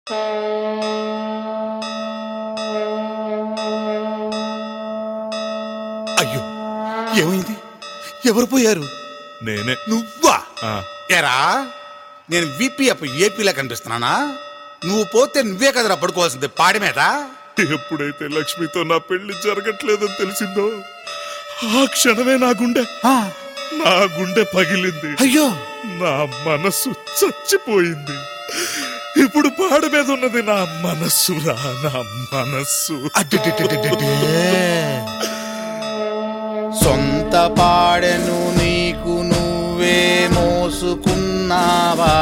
అయ్యో ఏమైంది ఎవరు పోయారు నేనే నువ్వా ఆ, ఎరా నేను విపిఎఫ్ ఏపీలో కనిపిస్తున్నానా నువ్వు పోతే నువ్వే కదరా పడుకోవాల్సింది పాడి మీద ఎప్పుడైతే లక్ష్మితో నా పెళ్లి జరగట్లేదని తెలిసిందో ఆ క్షణమే నా గుండె ఆ, నా గుండె పగిలింది అయ్యో నా మనస్సు చచ్చిపోయింది ఇప్పుడు పాడ మీద ఉన్నది నా మనస్సు రా నా మనస్సు అడ్డెడెడెడెడెడే. సొంత పాడెను నీకు నువ్వే మోసుకున్నావా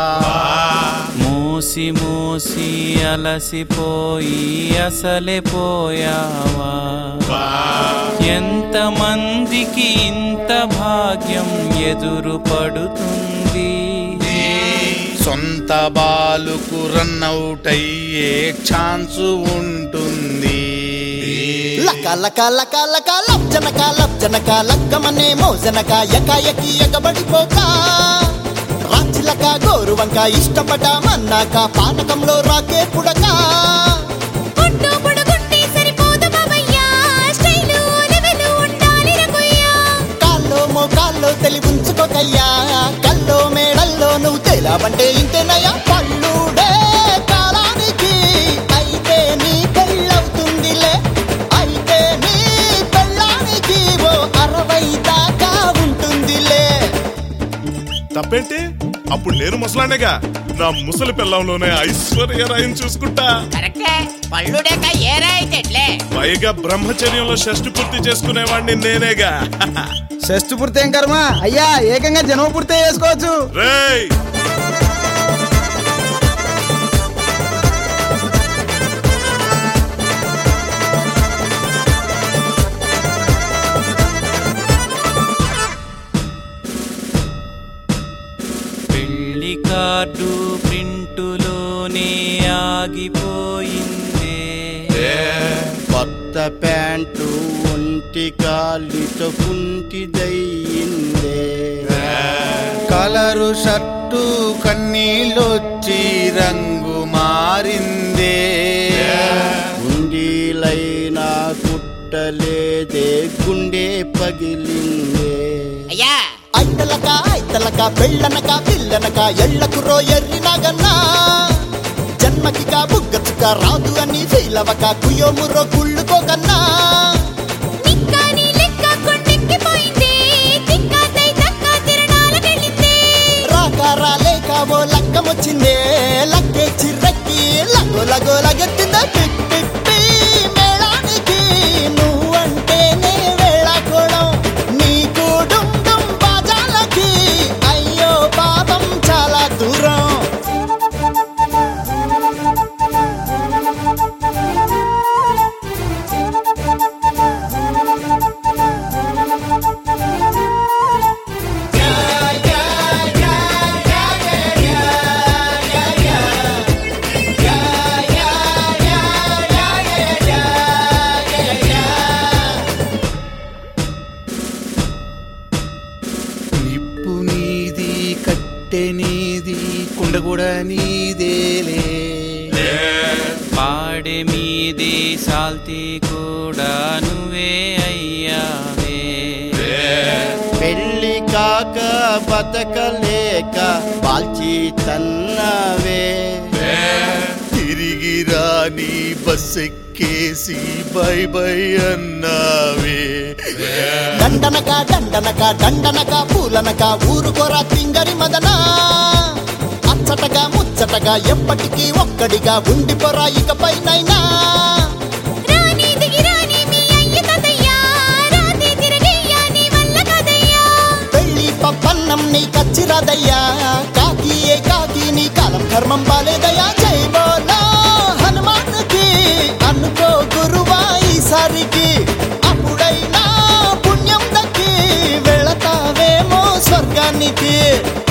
మోసి మోసి అలసిపోయి అసలే పోయావా ఎంత మందికి ఇంత భాగ్యం ఎదురు పడుతుంది సొంత బాలుకు రన్ అవుట్ అయ్యే ఛాన్స్ ఉంటుంది లక లక లక లక లబ్జనక లబ్జనక లగ్గమనే మోజనక ఎకాయకి ఎగబడిపోక రాచిలక గోరువంక ఇష్టపడ్డామన్నాక పానకంలో రాకే పుడక పొట్టు పొడుగుంటే సరిపోదు బాబయ్యా స్టైలు లెవెలు ఉండాలి రఘుయ్యా కాల్లో మోకాల్లో తెలివుంచుకోకయ్యా కల్లో మేడల్లో నువ్వు తేలావంటే ఇంతేనయ్యా పళ్ళుడే కాలానికి అయితే నీ పెళ్ళవుతుందిలే అయితే నీ పెళ్ళానికి ఓ అరవై దాకా ఉంటుందిలే తప్పేంటి అప్పుడు నేను ముసలానేగా నా ముసలి పిల్లంలోనే ఐశ్వర్య రాయం చూసుకుంటా కరెక్టే పళ్ళుడేక ఏరా అయితే ఎట్లే పైగా బ్రహ్మచర్యంలో షష్టి పూర్తి చేసుకునేవాడిని నేనేగా షష్టి పూర్తి ఏం కర్మ అయ్యా ఏకంగా జన్మ పూర్తి చేసుకోవచ్చు రేయ్ పెళ్లి కార్డు ప్రింటులోనే ఆగిపోయిందే కొత్త ప్యాంటు ఒంటి కాలితో కుంటిదయ్యిందే కలరు షర్టు కన్నీళ్ళొచ్చి రంగు మారిందే గుండీలైనా కుట్టలేదే గుండె పగిలిందే అయ్యా ఐతలక ఐతలక పెళ్ళనక పిల్లనక ఎళ్ళకు రో ఎర్రినగన్నా జన్మకిక బుగ్గచుక రాదు అని ఫీలవక కుయోమురో కుళ్ళుకోకన్నా నిక్కాని లెక్క కొండెక్కిపోయింది తిక్కాతై తక్క తిరణాలకెళ్ళింది రాక రాలేక ఓ లక్కమొచ్చిందే లక్కే చిర్రెక్కి లగో లగో లగెత్తిందా పిక్ పిక్ పీ మేళానికి నువ్వంటేనే వేళాకోళం నీకు డుమ్ డుమ్ బాజాలకి అయ్యో పాపం చాలా దూరం నిప్పు నీది కట్టె నీది కుండ కూడా నీదేలే పాడె మీది సాల్తీ కూడా నువ్వే అయ్యావే పెళ్లి కాక బతకలేక పాల్చి తన్నవే తిరిగి రాని బస్ ఎక్కేసి బై బై అన్నావే దండనక దండనక దండనక పూలనక ఊరుకోరా తింగరి మదన అచ్చటగా ముచ్చటగా ఎప్పటికీ ఒక్కడిగా ఉండిపోరా ఇకపైనైనా రాని దిగి రాని మీ అయ్య తాతయ్యా రాతే తిరగయ్యా నీ వల్ల కాదయ్యా పెళ్లి పప్పన్నం నీ కచ్చిరాదయ్యా కాకి ఏ కాకి నీ కాలం ధర్మం బాలేదయ్యా జై బోలో హనుమాన్కి అనుకో గురువా ఈసారికి అప్పుడైనా పుణ్యం దక్కి వెళతావేమో స్వర్గానికి